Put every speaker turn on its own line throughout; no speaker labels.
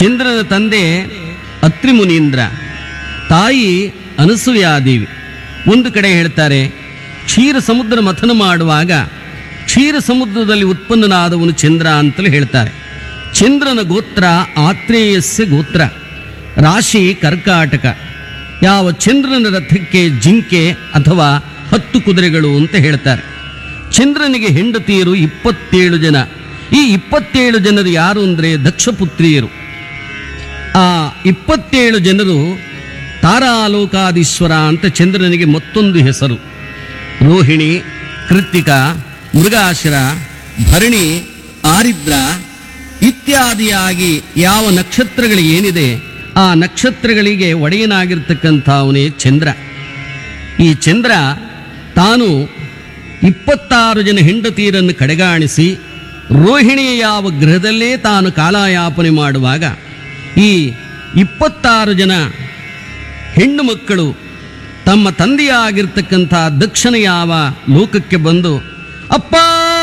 ಚಂದ್ರನ ತಂದೆ ಅತ್ರಿ ಮುನೀಂದ್ರ ತಾಯಿ ಅನಸೂಯಾದೇವಿ ಒಂದು ಕಡೆ ಹೇಳ್ತಾರೆ ಕ್ಷೀರ ಸಮುದ್ರ ಮಥನ ಮಾಡುವಾಗ ಕ್ಷೀರ ಸಮುದ್ರದಲ್ಲಿ ಉತ್ಪನ್ನನಾದವನು ಚಂದ್ರ ಅಂತಲೂ ಹೇಳ್ತಾರೆ ಚಂದ್ರನ ಗೋತ್ರ ಆತ್ರೇಯಸ್ಯ ಗೋತ್ರ ರಾಶಿ ಕರ್ಕಾಟಕ ಯಾವ ಚಂದ್ರನ ರಥಕ್ಕೆ ಜಿಂಕೆ ಅಥವಾ ಹತ್ತು ಕುದುರೆಗಳು ಅಂತ ಹೇಳ್ತಾರೆ ಚಂದ್ರನಿಗೆ ಹೆಂಡತಿಯರು ಇಪ್ಪತ್ತೇಳು ಜನ ಈ ಇಪ್ಪತ್ತೇಳು ಜನರು ಯಾರು ಅಂದರೆ ದಕ್ಷಪುತ್ರಿಯರು ಆ ಇಪ್ಪತ್ತೇಳು ಜನರು ತಾರಾಲೋಕಾದೀಶ್ವರ ಅಂತ ಚಂದ್ರನಿಗೆ ಮತ್ತೊಂದು ಹೆಸರು ರೋಹಿಣಿ ಕೃತ್ತಿಕ ಮೃಗಾಶಿರ ಭರಣಿ ಆರಿದ್ರ ಇತ್ಯಾದಿಯಾಗಿ ಯಾವ ನಕ್ಷತ್ರಗಳು ಏನಿದೆ ಆ ನಕ್ಷತ್ರಗಳಿಗೆ ಒಡೆಯನಾಗಿರ್ತಕ್ಕಂಥವನೇ ಚಂದ್ರ ಈ ಚಂದ್ರ ತಾನು ಇಪ್ಪತ್ತಾರು ಜನ ಹೆಂಡತಿಯರನ್ನು ಕಡೆಗಾಣಿಸಿ ರೋಹಿಣಿಯ ಯಾವ ಗ್ರಹದಲ್ಲೇ ತಾನು ಕಾಲಯಾಪನೆ ಮಾಡುವಾಗ ಈ ಇಪ್ಪತ್ತಾರು ಜನ ಹೆಣ್ಣು ಮಕ್ಕಳು ತಮ್ಮ ತಂದೆಯಾಗಿರ್ತಕ್ಕಂಥ ದಕ್ಷಿಣ ಯಾವ ಲೋಕಕ್ಕೆ ಬಂದು ಅಪ್ಪ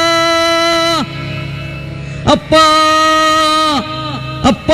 ಅಪ್ಪ ಅಪ್ಪ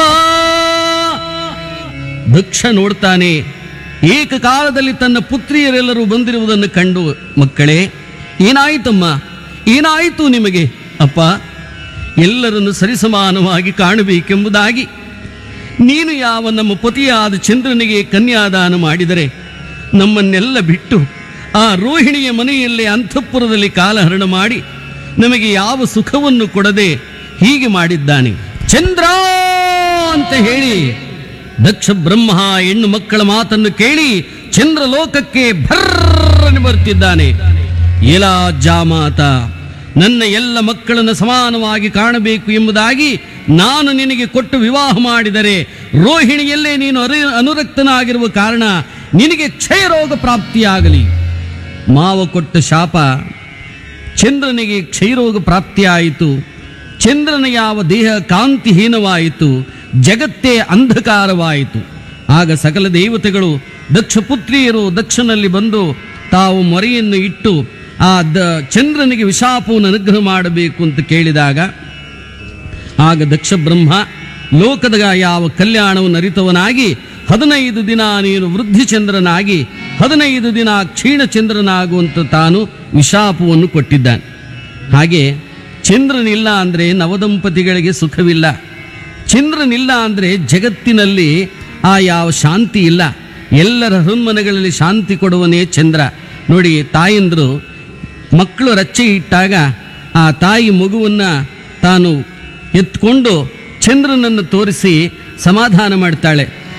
ದಕ್ಷ ನೋಡ್ತಾನೆ ಏಕಕಾಲದಲ್ಲಿ ತನ್ನ ಪುತ್ರಿಯರೆಲ್ಲರೂ ಬಂದಿರುವುದನ್ನು ಕಂಡು ಮಕ್ಕಳೇ ಏನಾಯಿತಮ್ಮ ಏನಾಯಿತು ನಿಮಗೆ ಅಪ್ಪ ಎಲ್ಲರನ್ನು ಸರಿಸಮಾನವಾಗಿ ಕಾಣಬೇಕೆಂಬುದಾಗಿ ನೀನು ಯಾವ ನಮ್ಮ ಪತಿಯಾದ ಚಂದ್ರನಿಗೆ ಕನ್ಯಾದಾನ ಮಾಡಿದರೆ ನಮ್ಮನ್ನೆಲ್ಲ ಬಿಟ್ಟು ಆ ರೋಹಿಣಿಯ ಮನೆಯಲ್ಲೇ ಅಂತಃಪುರದಲ್ಲಿ ಕಾಲಹರಣ ಮಾಡಿ ನಮಗೆ ಯಾವ ಸುಖವನ್ನು ಕೊಡದೆ ಹೀಗೆ ಮಾಡಿದ್ದಾನೆ ಚಂದ್ರ ಅಂತ ಹೇಳಿ ದಕ್ಷ ಬ್ರಹ್ಮ ಹೆಣ್ಣು ಮಕ್ಕಳ ಮಾತನ್ನು ಕೇಳಿ ಚಂದ್ರ ಲೋಕಕ್ಕೆ ಭರ್ರನೆ ಬರ್ತಿದ್ದಾನೆ ಎಲಾ ಜಾಮಾತ ನನ್ನ ಎಲ್ಲ ಮಕ್ಕಳನ್ನು ಸಮಾನವಾಗಿ ಕಾಣಬೇಕು ಎಂಬುದಾಗಿ ನಾನು ನಿನಗೆ ಕೊಟ್ಟು ವಿವಾಹ ಮಾಡಿದರೆ ರೋಹಿಣಿಯಲ್ಲೇ ನೀನು ಅರಿ ಅನುರಕ್ತನಾಗಿರುವ ಕಾರಣ ನಿನಗೆ ಕ್ಷಯರೋಗ ಪ್ರಾಪ್ತಿಯಾಗಲಿ ಮಾವ ಕೊಟ್ಟ ಶಾಪ ಚಂದ್ರನಿಗೆ ಕ್ಷಯರೋಗ ಪ್ರಾಪ್ತಿಯಾಯಿತು ಚಂದ್ರನ ಯಾವ ದೇಹ ಕಾಂತಿಹೀನವಾಯಿತು ಜಗತ್ತೇ ಅಂಧಕಾರವಾಯಿತು ಆಗ ಸಕಲ ದೇವತೆಗಳು ದಕ್ಷ ಪುತ್ರಿಯರು ದಕ್ಷನಲ್ಲಿ ಬಂದು ತಾವು ಮೊರೆಯನ್ನು ಇಟ್ಟು ಆ ದ ಚಂದ್ರನಿಗೆ ವಿಶಾಪವನ್ನು ಅನುಗ್ರಹ ಮಾಡಬೇಕು ಅಂತ ಕೇಳಿದಾಗ ಆಗ ದಕ್ಷ ಬ್ರಹ್ಮ ಲೋಕದ ಯಾವ ಕಲ್ಯಾಣವನ್ನು ಅರಿತವನಾಗಿ ಹದಿನೈದು ದಿನ ನೀನು ವೃದ್ಧಿ ಚಂದ್ರನಾಗಿ ಹದಿನೈದು ದಿನ ಕ್ಷೀಣ ಚಂದ್ರನಾಗುವಂತ ತಾನು ವಿಶಾಪವನ್ನು ಕೊಟ್ಟಿದ್ದಾನೆ ಹಾಗೆ ಚಂದ್ರನಿಲ್ಲ ಅಂದರೆ ನವದಂಪತಿಗಳಿಗೆ ಸುಖವಿಲ್ಲ ಚಂದ್ರನಿಲ್ಲ ಅಂದರೆ ಜಗತ್ತಿನಲ್ಲಿ ಆ ಯಾವ ಶಾಂತಿ ಇಲ್ಲ ಎಲ್ಲರ ಹೃನ್ಮನಗಳಲ್ಲಿ ಶಾಂತಿ ಕೊಡುವನೇ ಚಂದ್ರ ನೋಡಿ ತಾಯಂದ್ರು ಮಕ್ಕಳು ರಚ್ಚೆ ಇಟ್ಟಾಗ ಆ ತಾಯಿ ಮಗುವನ್ನು ತಾನು ಎತ್ಕೊಂಡು ಚಂದ್ರನನ್ನು ತೋರಿಸಿ ಸಮಾಧಾನ ಮಾಡ್ತಾಳೆ